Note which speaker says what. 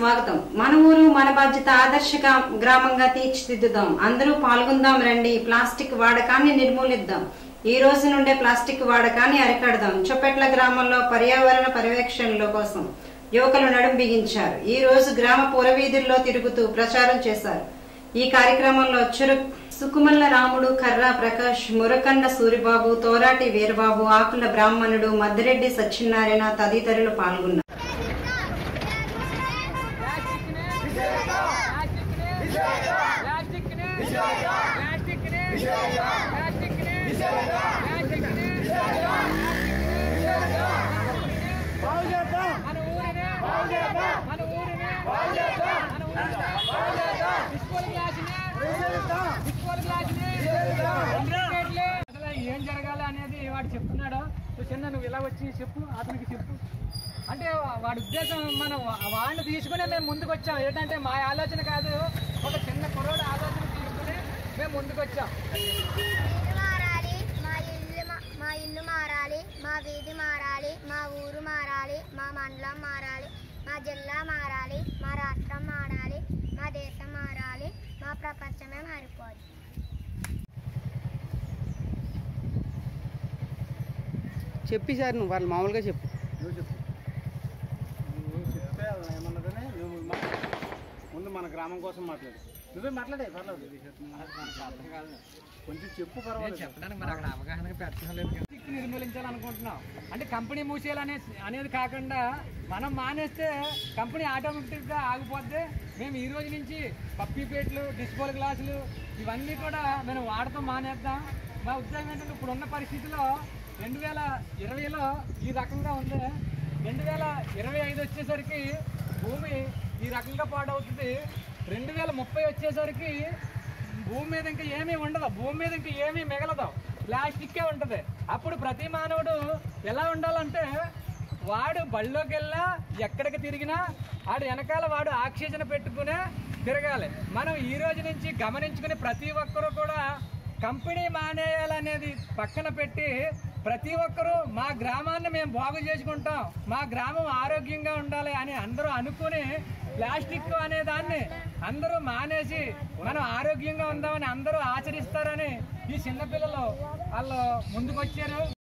Speaker 1: స్వాగతం మన ఊరు మన బాధ్యత ఆదర్శ గా- గ్రామంగా తీర్చిదిద్దుదాం అందరూ పాల్గొందాం రండి ప్లాస్టిక్ వాడకాన్ని నిర్మూలిద్దాం ఈ రోజు నుండే ప్లాస్టిక్ వాడకాన్ని అరికడదాం చొప్పెట్ల గ్రామంలో పర్యావరణ పర్యవేక్షణల కోసం యువకులు నడుం బిగించారు ఈ రోజు గ్రామ పురవీధుల్లో తిరుగుతూ ప్రచారం చేశారు ఈ కార్యక్రమంలో చురు సుకుమల్ల రాముడు కర్రా ప్రకాష్ మురకండ సూరిబాబు తోరాటి వీరబాబు ఆకుల బ్రాహ్మణుడు మద్దిరెడ్డి సత్యనారాయణ తదితరులు పాల్గొన్నారు
Speaker 2: మన ఊరినే మన ఊరినే మన ఊరినే డిస్పోల్ గ్లాసునే డిస్పోల్ గ్లాసునే క్రికెట్లే. అసలు ఏం జరగాలి అనేది వాడు చెప్తున్నాడు నువ్వు చిన్న నువ్వు ఇలా వచ్చి చెప్పు అతనికి చెప్పు అంటే వాడి ఉద్దేశం మనం వాడిని తీసుకునే మేము ముందుకు వచ్చాం ఏంటంటే మా ఆలోచన కాదు ఒక చిన్న కుర్రోడు ఆలోచన తీసుకుని మేము ముందుకు వచ్చాం
Speaker 3: ఇల్లు మారాలి మా ఇల్లు మా- మా ఇల్లు మారాలి మా వీధి మారాలి మా ఊరు మారాలి మా మండలం మారాలి మా జిల్లా మారాలి మా రాష్ట్రం మారాలి మా దేశం మారాలి మా ప్రపంచమే మారిపోవాలి
Speaker 4: చెప్పి సార్ నువ్వు వాళ్ళు మామూలుగా చెప్పు
Speaker 5: నువ్వు చెప్పు నువ్వు చెప్తే అది ఏమన్నదని నువ్వు మా- ముందు మన గ్రామం కోసం మాట్లాడు నువ్వే మాట్లాడే పర్లేదు కొంచెం చెప్పు పర్వాలేదు
Speaker 2: చెప్పడానికి మరి అక్కడ అవగాహన పెట్టలేదు నిర్మూలించాలనుకుంటున్నాం అంటే కంపెనీ మూసేయాలనే అనేది కాకుండా మనం మానేస్తే కంపెనీ ఆటోమేటిక్గా ఆగిపోద్ది మేము ఈ రోజు నుంచి పప్పీ ప్లేట్లు డిస్పోల్ గ్లాసులు ఇవన్నీ కూడా మేము వాడటం మానేద్దాం మా ఉద్దేశం ఏంటంటే ఇప్పుడున్న పరిస్థితిలో రెండు వేల ఇరవైలో ఈ రకంగా ఉంది రెండు వేల ఇరవై ఐదు వచ్చేసరికి భూమి ఈ రకంగా పాడవుతుంది రెండు వేల ముప్పై వచ్చేసరికి భూమి మీద ఇంకా ఏమీ ఉండదు భూమి మీద ఇంకా ఏమీ మిగలదు ప్లాస్టిక్కే ఉంటుంది అప్పుడు ప్రతి మానవుడు ఎలా ఉండాలంటే వాడు బళ్ళోకి వెళ్ళా ఎక్కడికి తిరిగినా వాడు వెనకాల వాడు ఆక్సిజన్ పెట్టుకునే తిరగాలి మనం ఈ రోజు నుంచి గమనించుకుని ప్రతి ఒక్కరూ కూడా కంపెనీ మానేయాలనేది పక్కన పెట్టి ప్రతి ఒక్కరూ మా గ్రామాన్ని మేము బాగు చేసుకుంటాం మా గ్రామం ఆరోగ్యంగా ఉండాలి అని అందరూ అనుకుని ప్లాస్టిక్ అనే దాన్ని అందరూ మానేసి మనం ఆరోగ్యంగా ఉందామని అందరూ ఆచరిస్తారని ఈ చిన్నపిల్లలు వాళ్ళు ముందుకొచ్చారు